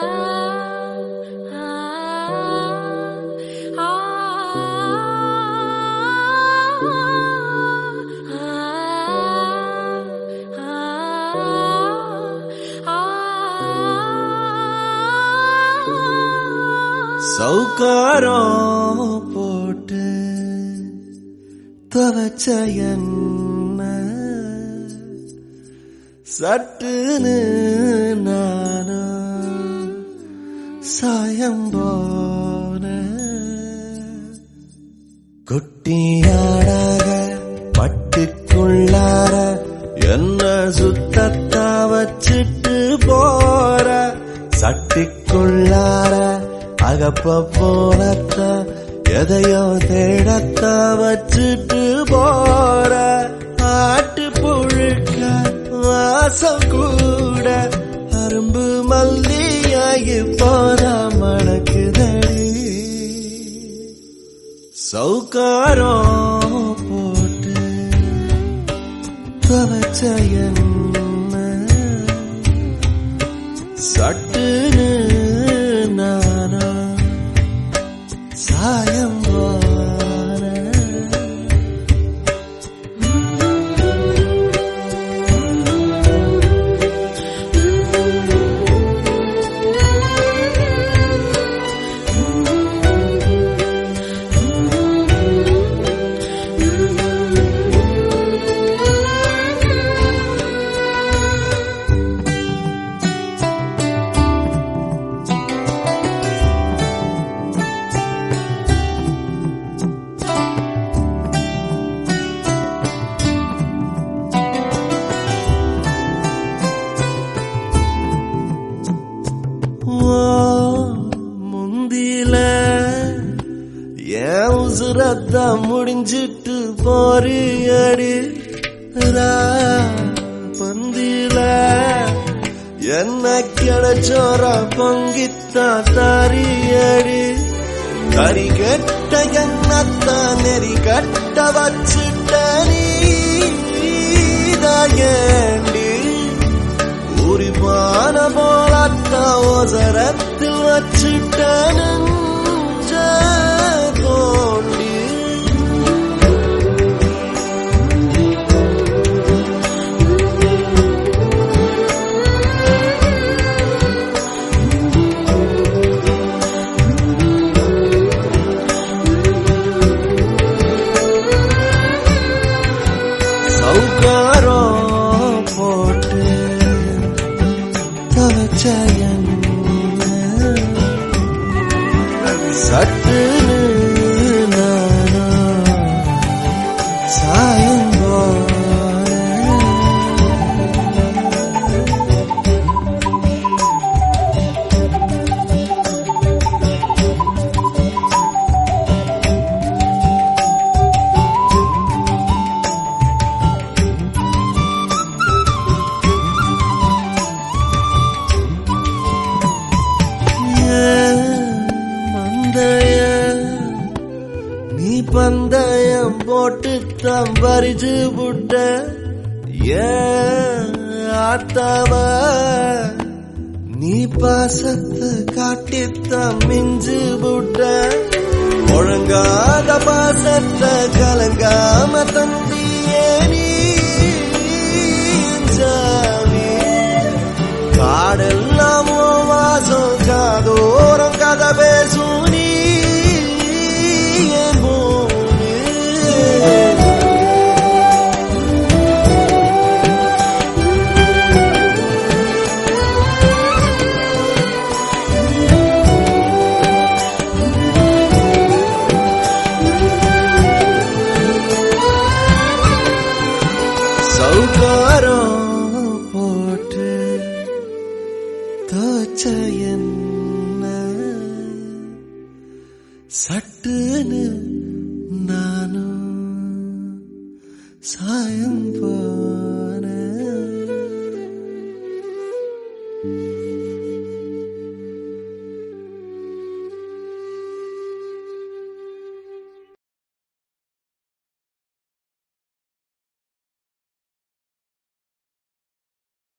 சவுக்காரம் போட்டு துவச்ச என்ன சட்டுன்னு நானும் சாயம் போன குட்டியாடாக பட்டுக்குள்ளார என்ன சுத்தத்தா வச்சிட்டு போற சட்டிக்குள்ளார அகப்ப போனத்த எதையோ தேடத்த வச்சிட்டு போற ஆட்டு புழுக்க வாசம் கூட அரும்பு மல்லியாகி போதா மணக்குதடி சவுக்காரம் போட்டு துவச்ச என்ன சட்டுன்னு நானா சாயம் போன ஓ, முந்தில என் உசுரத்த முடிஞ்சிட்டு போறியடி ரா, பந்தில என்ன கிடைச்சோர பொங்கித்தா தாரியடி கறி கெட்ட எண்ணத்த நெறி கட்ட வச்சுட்ட நீ உரிப்பான போலத்த ஓசரத்தில் வச்சுட்டன தோண்டி சவுக்காரம் போட்டு துவச்ச என்ன சட்டுன்னு நானா சாயம் போன மந்தைய நீ பந்தயம் போட்டு தம் பறிச்சு புட்ட ஏன் ஆத்தாவ நீ பாசத்தை காட்டித்தான் மிஞ்சு புட்ட ஒழுங்காத பாசத்தை கலங்காம தந்தியே நீ சாமி காடெல்லாம் உன் வாசம் காதோரம் கதை பேசும் நீ என் பூமி. சவுக்காரம் போட்டு தோச்ச என்ன சட்டுன்னு